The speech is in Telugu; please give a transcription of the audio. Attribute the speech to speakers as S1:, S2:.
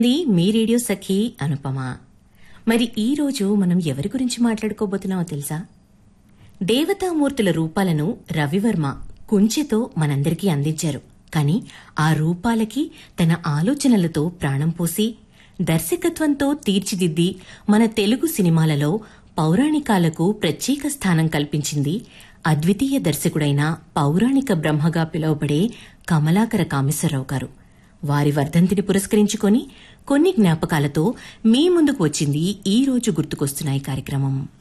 S1: ఇది మీ రేడియో సఖి అనుపమ మరి ఈ రోజు మనం ఎవరి గురించి మాట్లాడుకోబోతున్నామో తెలుసా దేవతామూర్తుల రూపాలను రవివర్మ కుంచెతో మనందరికీ అందించారు కాని ఆ రూపాలకి తన ఆలోచనలతో ప్రాణం పోసి దర్శకత్వంతో తీర్చిదిద్ది మన తెలుగు సినిమాలలో పౌరాణికాలకు ప్రత్యేక స్థానం కల్పించింది అద్వితీయ దర్శకుడైన పౌరాణిక బ్రహ్మగా పిలువబడే కమలాకర కామేశ్వరరావు గారు వారి వర్ధంతిని పురస్కరించుకొని కొన్ని జ్ఞాపకాలతో మీ ముందుకు వచ్చింది ఈ రోజు గుర్తుకొస్తున్నాయి కార్యక్రమం